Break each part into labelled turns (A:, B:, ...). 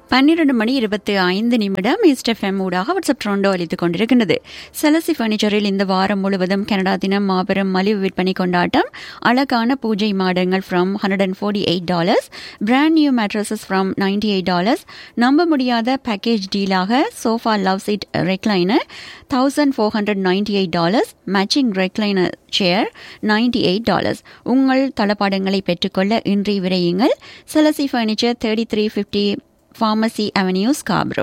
A: பன்னிரண்டு மணி இருபத்தி ஐந்து நிமிடம் ஈஸ்ட் எஃப்எம் ஊடாக வாட்ஸ்அப் ட்ரோண்டோ அளித்துக் கொண்டிருக்கின்றது செலசி பர்னிச்சரில் இந்த வாரம் முழுவதும் கனடா தினம் மாபெரும் மலிவு விற்பனை கொண்டாட்டம் அழகான பூஜை மாடங்கள் from hundred and forty eight dollars brand new mattresses from ninety eight dollars நம்ப முடியாத பேக்கேஜ் டீலாக sofa love seat recliner thousand four hundred ninety eight dollars matching recliner chair ninety eight dollars உங்கள் தளபாடங்களை பெற்றுக்கொள்ள இன்றி விரையுங்கள் செலசி furniture thirty three fifty pharmacy avenue Scarborough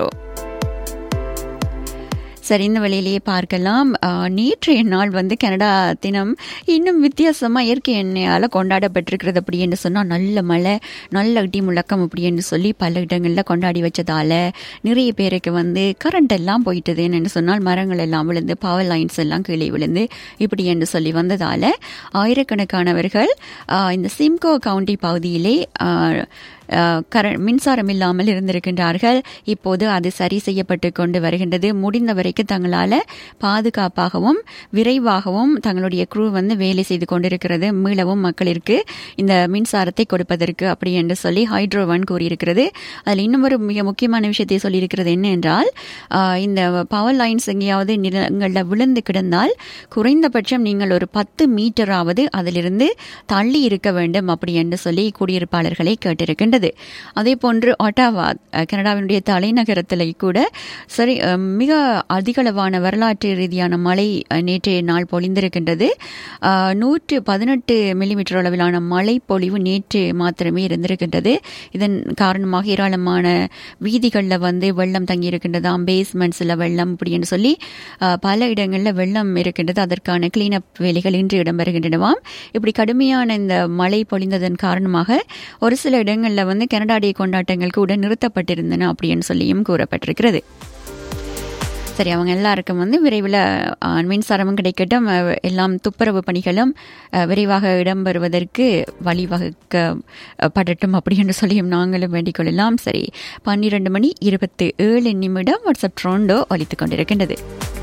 A: சரி இந்த வழியிலேயே பார்க்கலாம் ஆஹ், நேற்றைய நாள் வந்து கனடா தினம் இன்னும் வித்தியாசமாக இயற்கை எண்ணெயால் கொண்டாடப்பட்டிருக்கிறது அப்படி என்று சொன்னால் நல்ல மழை நல்ல இடி முழக்கம் அப்படி என்று சொல்லி பல இடங்களில் கொண்டாடி வச்சதால நிறைய பேருக்கு வந்து கரண்ட் எல்லாம் போயிட்டதுன்னு சொன்னால் மரங்கள் எல்லாம் விழுந்து பவர் லைன்ஸ் எல்லாம் கீழே விழுந்து இப்படி என்று சொல்லி வந்ததால ஆயிரக்கணக்கானவர்கள் ஆஹ், இந்த சிம்கோ கவுண்டி பகுதியிலே ஆஹ், ஆஹ், கர மின்சாரம் இல்லாமல் இருந்திருக்கின்றார்கள் இப்போது அது சரி செய்யப்பட்டு கொண்டு வருகின்றது முடிந்த வரைக்கும் தங்களால் பாதுகாப்பாகவும் விரைவாகவும் தங்களுடைய குரூ வந்து வேலை செய்து கொண்டிருக்கிறது மீளவும் மக்களிற்கு இந்த மின்சாரத்தை கொடுப்பதற்கு அப்படி என்று சொல்லி ஹைட்ரோ ஒன் கூறியிருக்கிறது அதில் இன்னும் ஒரு மிக முக்கியமான விஷயத்தை சொல்லியிருக்கிறது என்ன என்றால் ஆஹ், இந்த பவர் லைன்ஸ் எங்கேயாவது நிலங்களில் விழுந்து கிடந்தால் குறைந்தபட்சம் நீங்கள் ஒரு பத்து மீட்டராவது அதிலிருந்து தள்ளி இருக்க வேண்டும் அப்படி என்று சொல்லி குடியிருப்பாளர்களை கேட்டிருக்கின்றது அதே போன்று ஒட்டாவா அஹ், கனடாவினுடைய தலைநகரத்தில் கூட சரி அஹ், மிக அதிகளவான வரலாற்று ரீதியான மழை அஹ், நேற்றைய நாள் பொழிந்திருக்கின்றது அஹ், நூற்று பதினெட்டு மில்லிமீட்டர் அளவிலான மழை பொழிவு நேற்று மாத்திரமே இருந்திருக்கின்றது இதன் காரணமாக ஏராளமான வீதிகளில் வந்து வெள்ளம் தங்கி இருக்கின்றதாம் பேஸ்மெண்ட்ஸில் வெள்ளம் அப்படின்னு சொல்லி அஹ், பல இடங்களில் வெள்ளம் இருக்கின்றது அதற்கான கிளீனப் வேலைகள் இன்று இடம்பெறுகின்றனவாம் இப்படி கடுமையான இந்த மழை பொழிந்ததன் காரணமாக ஒரு சில இடங்களில் வந்து கனடா டே கொண்டாட்டங்கள் கூட நிறுத்தப்பட்டிருந்தன அப்படின்னு சொல்லியும் கூறப்பட்டிருக்கிறது சரி அவங்க எல்லாருக்கும் வந்து விரைவில் அஹ், மின்சாரமும் கிடைக்கட்டும் அஹ், எல்லாம் துப்புரவு பணிகளும் அஹ், விரைவாக இடம்பெறுவதற்கு வழிவகுக்கப்படட்டும் அப்படி என்று சொல்லியும் நாங்களும் வேண்டிக் கொள்ளலாம் சரி பன்னிரண்டு மணி இருபத்தி ஏழு நிமிடம் வாட்ஸ்அப் ட்ரோண்டோ ஒலித்துக் கொண்டிருக்கின்றது